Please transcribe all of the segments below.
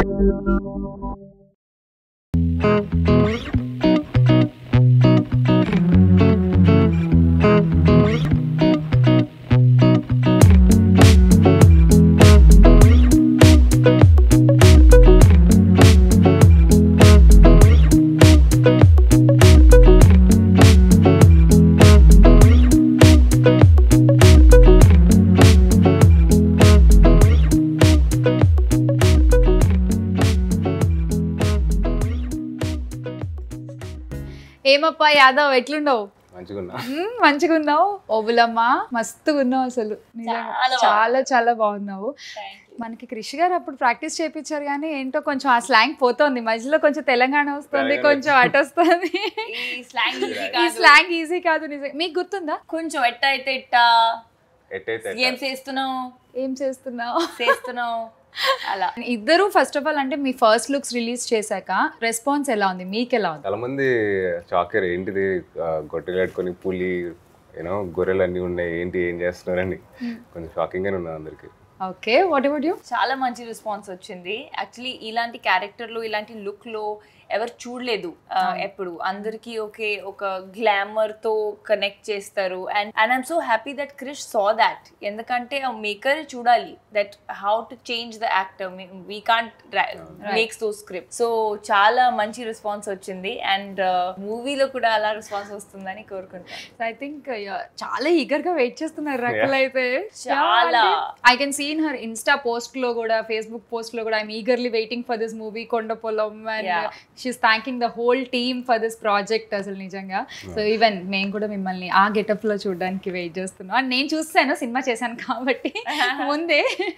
ఏమప్పా యాదవ్ ఎట్లుండవు మంచిగా ఉన్నా మ్మ్, మంచిగా ఉన్నావు ఓబులమ్మ మస్తుగా ఉన్నావు అసలు నిజంగా. చాలా చాలా చాలా బాగున్నావు మనకి కృషి గారు అప్పుడు ప్రాక్టీస్ చేయించారు కానీ ఏంటో కొంచెం ఆ స్లాంగ్ పోతుంది మధ్యలో కొంచెం తెలంగాణ వస్తుంది తెలంగాణ కొంచెం అటు వస్తుంది ఈ స్లాంగ్ ఈజీ ఈ కాదు స్లాంగ్ ఈజీ కాదు నిజంగా మీకు గుర్తుందా కొంచెం ఎట్ట అయితే ఇట్టా ఎట్టయితే ఏం చేస్తున్నావు ఏం చేస్తున్నావు చేస్తున్నావు అలా ఇద్దరు ఫస్ట్ ఆఫ్ ఆల్ అంటే మీ ఫస్ట్ లుక్స్ రిలీజ్ చేశాక రెస్పాన్స్ ఎలా ఉంది మీకు ఎలా ఉంది చాలా మంది షాకర్ ఏంటిది ఆ, గొట్టెలు కట్టుకొని పులి యూనో గొర్రెలు అన్నీ ఉన్నాయి ఏంటి ఏం చేస్తున్నారని కొంచెం షాకింగ్ గానే ఉన్నది అందరికి ఓకే వాట్ అబౌట్ యూ చాలా మంచి రెస్పాన్స్ వచ్చింది యాక్చువల్లీ ఇలాంటి క్యారెక్టర్లు ఇలాంటి లుక్ లో ఎవరు చూడలేదు ఆ, ఎప్పుడు అందరికి ఒకే ఒక గ్లామర్ తో కనెక్ట్ చేస్తారు and and I'm so happy that Krish saw that ఎందుకంటే ఆ మేకర్ చూడాలి that how to change the actor we can't makes though script so చాలా మంచి రెస్పాన్స్ వచ్చింది అండ్ మూవీలో కూడా అలా రెస్పాన్స్ వస్తుందని కోరుకుంటాను ఐ థింక్ చాలా ఈగర్ గా వెయిట్ చేస్తున్నారు రకలు అయితే చాలా. I can seen her Insta post లో కూడా ఫేస్బుక్ పోస్ట్ లో కూడా I'm eagerly waiting for this movie కొండ పొలం and Yeah. She's thanking the whole team for this project అసలు నిజంగా సో ఈవెన్ మేము కూడా మిమ్మల్ని ఆ గెటప్ లో చూడడానికి వెయిట్ చేస్తున్నాం అండ్ నేను చూస్తాను సినిమా చేశాను కాబట్టి ముందే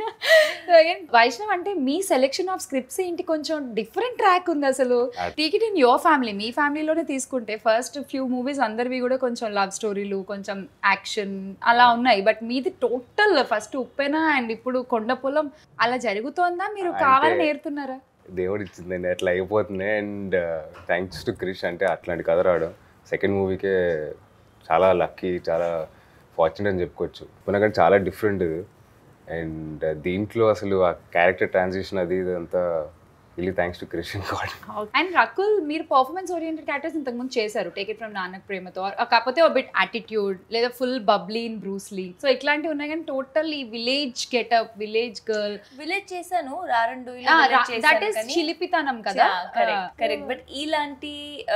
So again, వైష్ణవ్ అంటే మీ సెలెక్షన్ ఆఫ్ స్క్రిప్ట్స్ ఏంటి కొంచెం డిఫరెంట్ ట్రాక్ ఉంది అసలు take it in your family మీ ఫ్యామిలీలోనే తీసుకుంటే ఫస్ట్ ఫ్యూ మూవీస్ అందరివి కూడా కొంచెం లవ్ స్టోరీలు కొంచెం యాక్షన్ అలా ఉన్నాయి బట్ మీది టోటల్ ఫస్ట్ ఉప్పెన అండ్ ఇప్పుడు కొండ పొలం అలా జరుగుతోందా మీరు అంటే- కావాలని నేర్తున్నారా దేవుడు ఇచ్చిందండి అట్లా అయిపోతుంది అండ్ థ్యాంక్స్ టు క్రిష్ అంటే అట్లాంటి కథ రావడం సెకండ్ మూవీకే చాలా లక్కీ చాలా ఫార్చునేట్ అని చెప్పుకోవచ్చు ఎందుకంటే చాలా డిఫరెంట్ ఇది అండ్ దీంట్లో అసలు ఆ క్యారెక్టర్ ట్రాన్సిషన్ అది ఇదంతా really thanks to Krish god and Rakul మీరు పర్ఫార్మెన్స్ ఓరియంటెడ్ క్యారెక్టర్స్ ఇంతకుముందు చేశారు టేక్ ఇట్ ఫ్రమ్ నాన్నక్ ప్రేమతో or కాకపోతే ఒక బిట్ యాటిట్యూడ్ లేదా full bubbly in Bruce Lee so ఇట్లాంటివి ఉన్నాయి కానీ టోటల్ ఈ village getup village girl village చేశాను రారండు దట్ ఈస్ చిలిపితనం కదా కరెక్ట్ కరెక్ట్ బట్ ఇలాంటి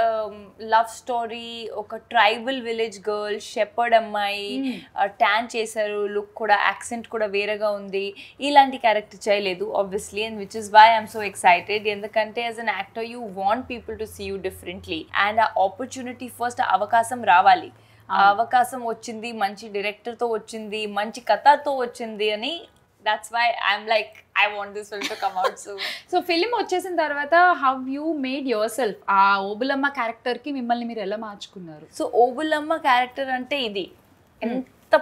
లవ్ స్టోరీ ఒక ట్రైబల్ విలేజ్ గర్ల్ షెపర్డ్ అమ్మాయి ట్యాన్ చేశారు లుక్ కూడా యాక్సెంట్ కూడా వేరేగా ఉంది ఇలాంటి క్యారెక్టర్ చేయలేదు obviously and which is why I'm so excited ఎందుకంటే as an actor you want people to see you differently and ఆ ఆపర్చునిటీ ఫస్ట్ అవకాశం రావాలి ఆ అవకాశం వచ్చింది మంచి director తో వచ్చింది మంచి కథతో వచ్చింది అని that's why I'm like I want this film to come out so so film వచ్చేసిన తర్వాత how you made yourself ఆ ఓబులమ్మ క్యారెక్టర్ కి మిమ్మల్ని మీరు ఎలా మార్చుకున్నారు సో ఓబులమ్మ క్యారెక్టర్ అంటే ఇది ఎంత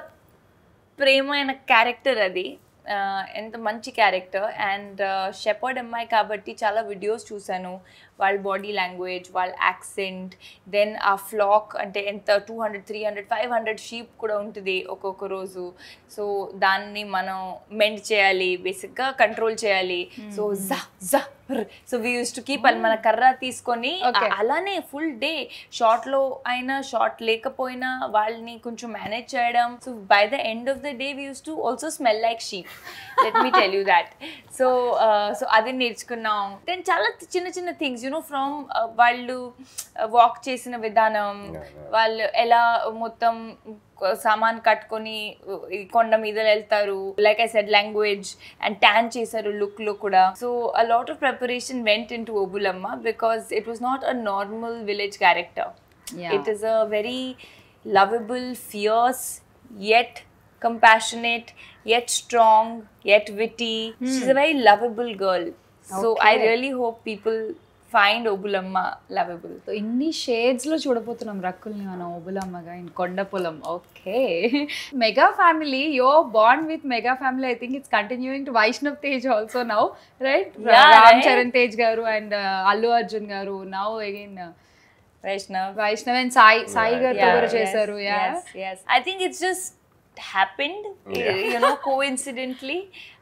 ప్రేమైన క్యారెక్టర్ అది ఆ, ఎంత మంచి క్యారెక్టర్ అండ్ షెపర్డ్ అమ్మాయి కాబట్టి చాలా వీడియోస్ చూశాను వాళ్ళ బాడీ లాంగ్వేజ్ వాళ్ళ యాక్సెంట్ దెన్ ఆ ఫ్లాక్ అంటే ఎంత two hundred three hundred five hundred sheep కూడా ఉంటుంది ఒక్కొక్క రోజు సో దాన్ని మనం మెండ్ చేయాలి బేసిక్గా కంట్రోల్ చేయాలి సో జా జా so we used to keep మన కర్ర తీసుకొని Okay. ఆ- అలానే ఫుల్ డే షార్ట్ లో అయినా షార్ట్ లేకపోయినా వాళ్ళని కొంచెం మేనేజ్ చేయడం so by the end of the day we used to also smell like sheep let me tell you that so so అది నేర్చుకున్నాం దెన్ చాలా చిన్న చిన్న థింగ్స్ యూనో ఫ్రమ్ వాళ్ళు వాక్ చేసిన విధానం Yeah, yeah. వాళ్ళు ఎలా మొత్తం సామాన్ కట్టుకొని ఈ కొండ మీద వెళ్తారు like I said language and tan చేశారు లుక్ లో కూడా so a lot of preparation went into Obulamma because it was not a normal village character Yeah. it is a very lovable fierce yet compassionate yet strong yet witty she's a very lovable girl so i Okay. really hope people find obulamma lovable so ఇన్ని shades లో చూడబోతున్నాం రక్కుల్ని మనం ఓబులమ్మగా in Konda Polam okay mega family your bond with mega family I think it's continuing to Vaishnav Tej also now right Yeah, Ram right? Charan Tej garu and Allu Arjun garu now again vaishnav Vaishnav and Sai Sai Yeah, గారితో Yeah, కూడా yes, చేశారు yeah yes, yes. I think it's just happened, Yeah. you know, coincidentally.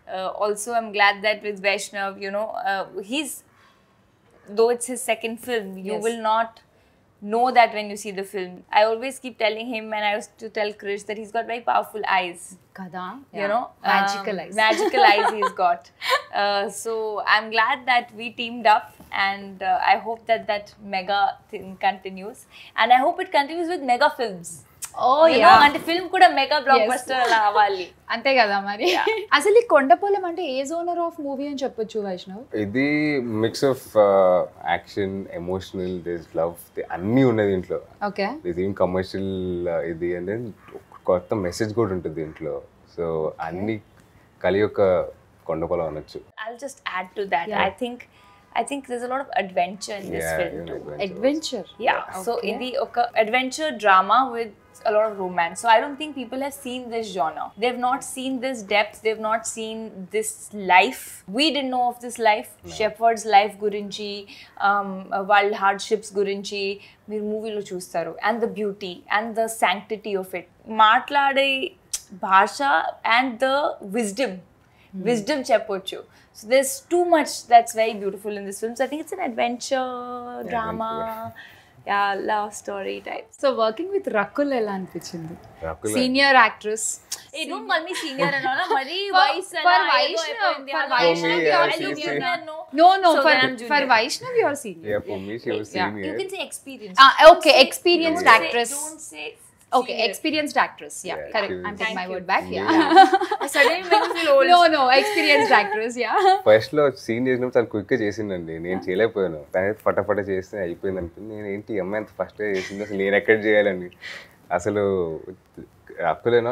Uh, also, I'm glad that with Vaishnav, you know, uh, he's though it's his second film, you Yes. will not know that when you see the film. I always keep telling him, and I used to tell Krish that he's got very powerful eyes. కదా You know, magical um, eyes magical eyes he's got. Uh, so I'm glad that we teamed up, and uh, I hope that that mega thing continues, and I hope it continues with mega films. Oh You yeah know, అంటే film కూడా mega blockbuster అలా అవ్వాలి అంతే కదా మరి అసలు ఈ కొండపొలం అంటే ఏ జోనర్ ఆఫ్ మూవీ అని చెప్పొచ్చు వైష్ణవ్ ఇది mix of action emotional this love అన్నీ ఉన్నాయి దీంట్లో ఓకే ఇది ఏం కమర్షియల్ ఇది అండ్ దెన్ కొత్త మెసేజ్ కూడా ఉంటుంది దీంట్లో సో అన్ని కలి యొక్క కొండపొలం అనొచ్చు I'll just add to that. I think I think there's a lot of adventure in this Yeah, film you know, too. adventure. Adventure Yeah. So in the okay, adventure drama with a lot of romance. So I don't think people have seen this genre. They've not seen this depth. They've not seen this life. We didn't know of this life. Shepherd's life గురించి um, వాళ్ళ hardships గురించి మీరు మూవీలో చూస్తారు and the beauty and the sanctity of it మాట్లాడే భాష and the wisdom wisdom చెప్పొచ్చు so there's too much that's very beautiful in this film so i think it's an adventure drama yeah love story type so working with Rakul ఎలా అనిపించింది Rakul senior actress ఏ నువ్వు మళ్ళీ senior అనాలా మరి For- వయసు for అలా ఏదో Vaishnav- అయిపోయింది. for అలా Vaishnav, అయిపోయింది. you are I look senior. junior, no. No no So for then I'm for junior. Vaishnav your senior Yeah, for me, she was Yeah. You senior. can say experience. Okay experienced Don't say- actress don't say okay senior. Experienced actress yeah Yeah, correct she I'm was- take my Thank word you. Back yeah I suddenly make me feel old. No no experienced actress yeah first లో scene చేసినప్పుడు చాలా quick గా చేసిందండి నేను చేయలేకపోయాను కానీ ఫటాఫట చేస్తే అయిపోయింది అనిపింది నేను ఏంటి ఈ అమ్మాయి అంత ఫస్ట్ చేసింది అసలు నేను ఎక్కడ చేయాలని అసలు అప్పులేనో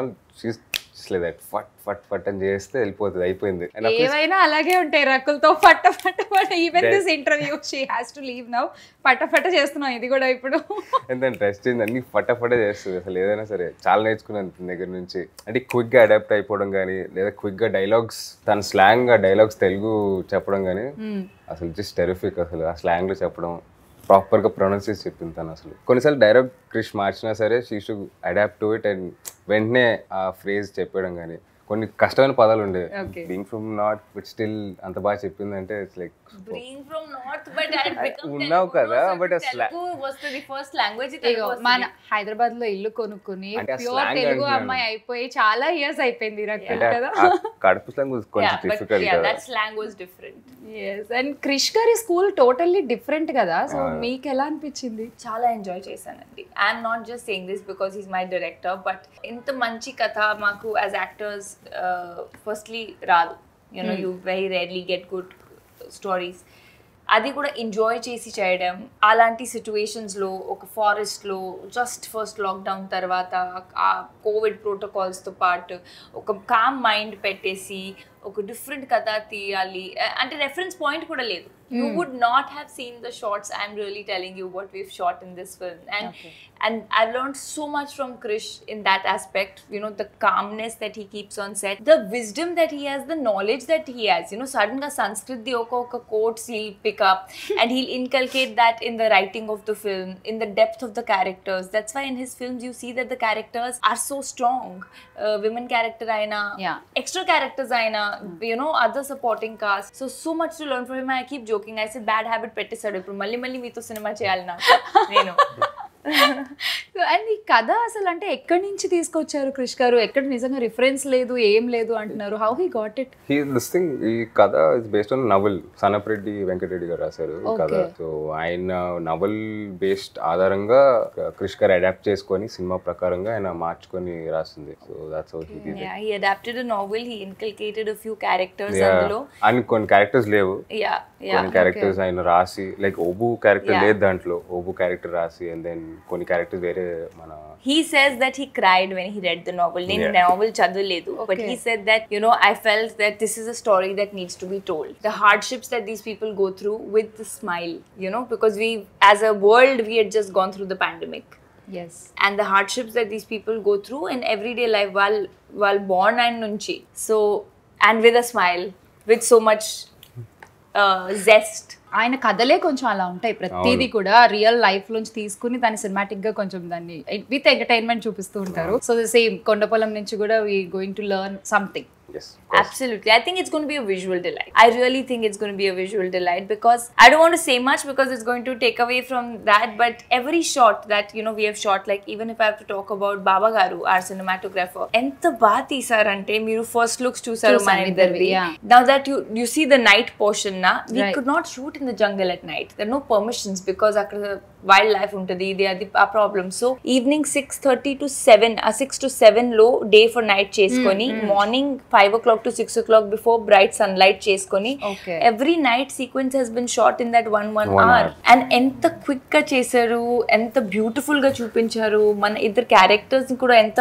దట్ ఫట్ ఫట్ ఫట్ అని చేస్తే వెళ్ళిపోతుంది అయిపోయింది అండ్ అప్పుడు ఏవైనా అలాగే ఉంటాయి రకులతో పట్ట పట్ట పట్ట even That- this interview she has to leave now పట్ట పట్ట చేస్తున్నాం ఇది కూడా ఇప్పుడు దాని డ్రెస్ చేంజ్ అన్ని ఫటాఫట చేస్తుంది అసలు ఏదైనా సరే చాలా నేర్చుకున్నాను తన దగ్గర నుంచి అంటే క్విక్ గా అడాప్ట్ అయిపోవడం కానీ లేదా క్విక్ గా డైలాగ్స్ తన స్లాంగ్ గా డైలాగ్స్ తెలుగు చెప్పడం కానీ అసలు జస్ట్ టెరిఫిక్ అసలు ఆ స్లాంగ్ లో చెప్పడం ప్రాపర్ గా ప్రొనౌన్స్ చేసి చెప్పింది తను అసలు కొన్నిసార్లు డైరెక్ట్ క్రిష్ మార్చినా సరే she should adapt to it and వెంటనే ఆ ఫ్రేజ్ చెప్పడం కానీ కొన్ని కష్టమైన పదాలు ఉండే Okay. Being from not but still అంత బాగా చెప్పిందంటే it's like Being from north, but I had become ఉన్నావు Telugu, కదా, so but a sla- Telugu was the first language. ఇగో Telugu was మన హైదరాబాద్ లో ఇల్లు కొనుక్కుని అంటే ఆ ప్యూర్ slang తెలుగు అంటున్నాను. అమ్మాయి అయిపోయి చాలా ఇయర్స్ అయిపోయింది రకుల్ అంటే కదా ఆ కడుపు స్లాంగ్ కొంచెం yeah, but డిఫికల్ట్ yeah, కదా that slang was different. Yes and Krish గారి స్కూల్ టోటల్లీ డిఫరెంట్ కదా సో మీకు ఎలా అనిపించింది చాలా ఎంజాయ్ చేశానండి I'm not just saying this because is my director but ఇంత మంచి కథ మాకు యాజ్ యాక్టర్స్ ఫస్ట్లీ రాదు you know you very rarely get good stories అది కూడా ఎంజాయ్ చేసి చేయడం అలాంటి సిచ్యువేషన్స్లో ఒక ఫారెస్ట్లో జస్ట్ ఫస్ట్ లాక్డౌన్ తర్వాత ఆ కోవిడ్ ప్రోటోకాల్స్తో పాటు ఒక కామ్ మైండ్ పెట్టేసి ఒక డిఫరెంట్ కథ తీయాలి అ- అంటే రెఫరెన్స్ పాయింట్ కూడా లేదు you would not have seen the shots I'm really telling you what we've shot in this film and and I've learned so much from Krish in that aspect. You know, the calmness that he keeps on set, the wisdom that he has, the knowledge that he has. You know, suddenly Sanskrit the oka oka quotes he'll pick up and he'll inculcate that in the writing of the film, in the depth of the characters. That's why in his films you see that the characters are so strong. Uh, women character aina, Yeah. extra characters aina, you know, other supporting cast. So so much to learn from him. I keep joking. I said bad habit పెట్టేశాడు ఇప్పుడు మళ్ళీ మళ్ళీ మీతో cinema చేయాలి నాకు నేను and ఈ కథ అసలు అంటే ఎక్కడి నుంచి తీసుకొచ్చారు క్రిష్ గారు ఎక్కడ నిజంగా రిఫరెన్స్ లేదు ఏం లేదు అంటున్నారు how he got it he this thing ఈ కథ is based on novel Sanapareddy Venkatareddy garu రాశారు ఈ కథ Okay. సో ఆయన నవల్ బేస్డ్ ఆధారంగా క్రిష్ గారు అడాప్ట్ చేసుకొని సినిమా ప్రకారంగా ఆయన మార్చుకొని రాసింది so that's how he did Yeah, he adapted a novel. He inculcated a few characters అందులో అని కొన్ని క్యారెక్టర్స్ లేవు Yeah, yeah. కొన్ని క్యారెక్టర్స్ ఆయన రాసి లైక్ ఓబు క్యారెక్టర్ Yeah. లేదు దాంట్లో ఓబు క్యారెక్టర్ రాసి అండ్ దెన్ కొన్ని క్యారెక్టర్స్ వేరే మన He says that he cried when he read the novel. నేను Yeah. novel చదవలేదు but Okay. he said that you know I felt that this is a story that needs to be told. The hardships that these people go through with the smile, you know, because we as a world we had just gone through the pandemic. Yes and the hardships that these people go through in everyday life while while born and nunchi so and with a smile with so much uh, zest ఆయన కథలే కొంచెం అలా ఉంటాయి ప్రతిదీ కూడా real life నుంచి తీసుకుని దాన్ని సినిమాటిక్ గా కొంచెం దాన్ని విత్ ఎంటర్టైన్మెంట్ చూపిస్తూ ఉంటారు సో ద సేమ్ కొండపొలం నుంచి కూడా we going to learn something yes Absolutely. I think it's going to be a visual delight. I really think it's going to be a visual delight because I don't want to say much because it's going to take away from that. But every shot that you know we have shot, like even if I have to talk about Baba Garu, our cinematographer, ఎంత బాగా తీసారంటే మీరు first looks చూసారు చూసాం మన ఇద్దరివి ఇద్దరివి, yeah. now that you you see the night portion na we Right. could not shoot in the jungle at night there are no permissions because అక్కడ wildlife ఉంటుంది ఇది అది ఆ problem so evening six thirty to seven ఆ six to seven లో day for night చేసుకొని morning five o'clock to six o'clock before bright sunlight చేసుకొని Okay. Every night sequence he's been shot in that one one One hour hour. And ఎంత quick గా చేశారు ఎంత beautiful గా చూపించారు మన ఇద్దరు క్యారెక్టర్స్ కూడా ఎంత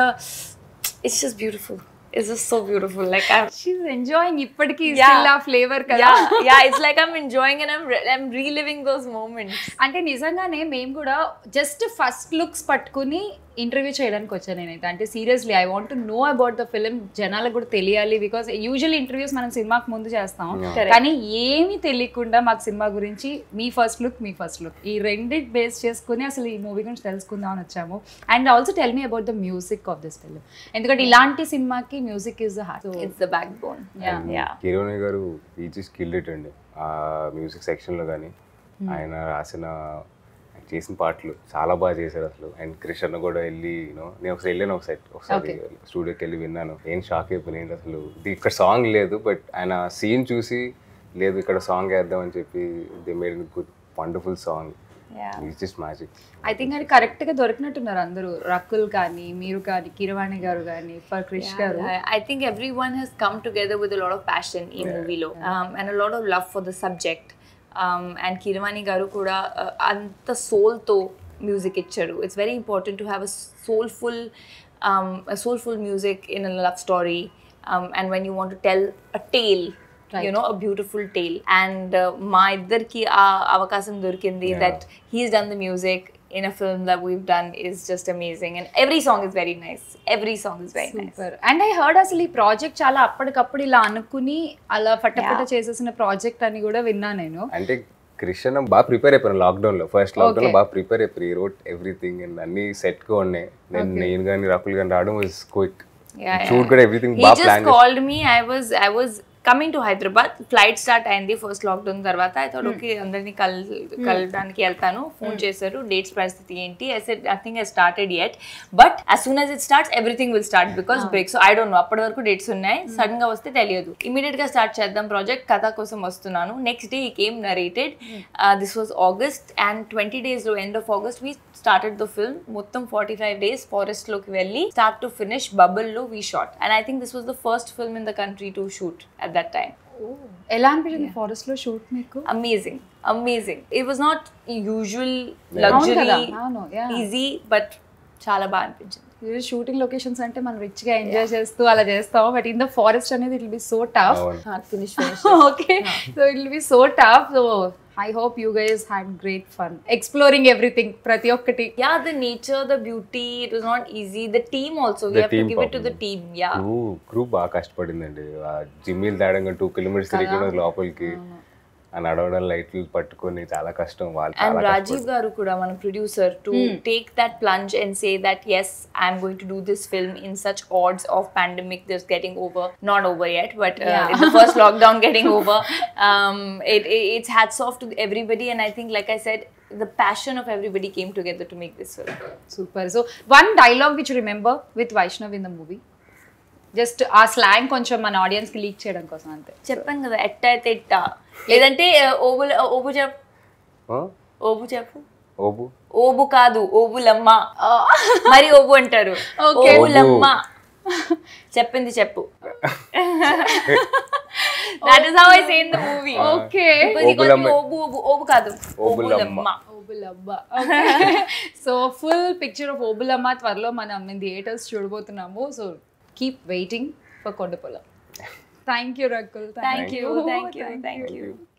it's just beautiful it's just so beautiful like she enjoying ఇప్పటికీ Yeah. స్టిల్ ఆ ఫ్లేవర్ కదా yeah yeah it's like i'm enjoying and i'm re- i'm reliving those moments అంటే నిజంగానే మేము కూడా జస్ట్ ఫస్ట్ లుక్స్ పట్టుకుని ఇంటర్వ్యూ చేయడానికి వచ్చాను నేనైతే అంటే seriously I want to know about the film జనాలకు కూడా తెలియాలి బికాస్ యూజువల్ ఇంటర్వ్యూస్ మనం సినిమాకి ముందు చేస్తాం Correct. కానీ ఏమీ తెలియకుండా మాకు సినిమా గురించి మీ ఫస్ట్ లుక్ మీ ఫస్ట్ లుక్ ఈ రెండిట్ బేస్ చేసుకుని అసలు ఈ మూవీ గురించి తెలుసుకుందాం అని వచ్చాము and also tell me about the music of this film ఎందుకంటే ఇలాంటి సినిమాకి music is the heart it's the backbone Yeah. yeah Keeravani garu each skill it అండి ఆ మ్యూజిక్ సెక్షన్లో కానీ ఆయన రాసిన ఆయన చేసిన పాటలు చాలా బాగా చేశారు అసలు అండ్ కృష్ణ కూడా వెళ్ళి యూనో నేను ఒకసారి వెళ్ళాను ఒక సెట్ ఒకసారి స్టూడియోకి వెళ్ళి విన్నాను ఏం షాక్ అయిపోయింది ఏంటి అసలు ఇది ఇక్కడ సాంగ్ లేదు బట్ ఆయన సీన్ చూసి లేదు ఇక్కడ సాంగ్ వేద్దాం అని చెప్పి the made good wonderful song yeah it's just magic I think అది కరెక్ట్ గా దొరికినట్టున్నారు అందరూ రకుల్ కానీ మీరు కానీ కిరవాణి గారు కానీ ఫర్ క్రిష్ గారు I, I think everyone has come together with a lot of passion in movie lo um, and a lot of love for the subject um, and Kiravani garu kuda uh, anta soul to music icharu it's very important to have a soulful um, a soulful music in a love story um, and when you want to tell a tale you know a beautiful tale and uh, మా ఇద్దరికి ఆ అవకాశం దొరికింది Yeah. that he's done the music in a film that we've done is just amazing and every song is very nice every song is very nice super and I heard అసలు ఈ project చాలా అప్పటికప్పుడు ఇలా అనుకుని అలా ఫటఫట Yeah. చేసేసిన project అని కూడా విన్నా నేను అంటే కృష్ణ బాగా ప్రిపేర్ అయిపోయాను లాక్డౌన్ లో ఫస్ట్ లాక్డౌన్ లో Okay. బాగా ప్రిపేర్ అయిపోయి రోట్ ఎవ్రీథింగ్ అండ్ అన్ని సెట్ గా ఉన్నాయి నేను నేను కానీ రాకుల్ కానీ రావడం వాజ్ క్విక్ Yeah, షూట్ కూడా ఎవ్రీథింగ్ he బాగా just plan called me i was i was coming to hyderabad flight start అయింది ఫస్ట్ లాక్డౌన్ తర్వాత ఐ థాట్ ఓకే అందరినీ కల్ కలడానికి వెళ్తాను ఫోన్ చేశారు డేట్స్ పరిస్థితి ఏంటి I said nothing he's started yet but as soon as it starts everything will start because break so i don't know అప్పటి వరకు డేట్స్ ఉన్నాయి సడన్ గా వస్తే తెలియదు ఇమీడియట్ గా స్టార్ట్ చేద్దాం ప్రాజెక్ట్ కథ కోసం వస్తున్నాను next day he came narrated this was August and twenty days లో end of August we started the film మొత్తం ఫార్టీ ఫైవ్ డేస్ ఫారెస్ట్ లోకి వెళ్ళి స్టార్ట్ టు ఫినిష్ బబుల్ లో we shot and I think this was the first film in the country to shoot at that time ఎలా అనిపించింది forest లో shoot మీకు amazing amazing it was not usual అవును కదా, luxury అవును, yeah. Easy but చాలా బాగా అనిపించింది షూటింగ్ లొకేషన్స్ అంటే మనం రిచ్ గా ఎంజాయ్ చేస్తూ అలా చేస్తాం బట్ ఇన్ ద ఫారెస్ట్ అనేది it will be so tough అవును finish okay so it will be so tough so I hope you guys had great fun exploring everything ప్రతి ఒక్కటి yeah the nature the beauty it was not easy the team also we The have to team give it to the problem. team yeah crew crew బాగా కష్టపడిందండి ఆ జిమ్మీలు తేడంగా two kilometres తిరిగి లోపలికి ఆ నడవడం లైట్లు పట్టుకొని చాలా కష్టం వాళ్ళు and చాలా Rajiv Garu kuda, మన producer, to take that plunge and say that yes, I'm going to do this film in such odds of pandemic that's getting over, not over yet, but uh, Yeah. in the first lockdown getting over. Um, it, it, it's hats off to everybody, and I think, like I said, the passion of everybody came together to make this film. Super so one dialogue which remember with Vaishnav in the movie just ఆ slang కొంచెం మన audience కి leak చేయడం కోసం అంతే చెప్పాను కదా ఎట్ట అయితే ఎట్ట లేదంటే ఓబు ఓబు చెప్పు ఆ? ఓబు చెప్పు ఓబు ఓబు కాదు ఓబులమ్మ మరి ఓబు అంటారు Okay. ఓబులమ్మ చెప్పింది చెప్పు that is how I say in the movie okay Obulamma. Obu Obu Obu కాదు Obulamma. Obulamma Obulamma so full picture of Obulamma త్వరలో మనం థియేటర్స్ చూడబోతున్నాము so keep waiting for Kondapolam thank you Rakul thank you thank you thank you Thank you.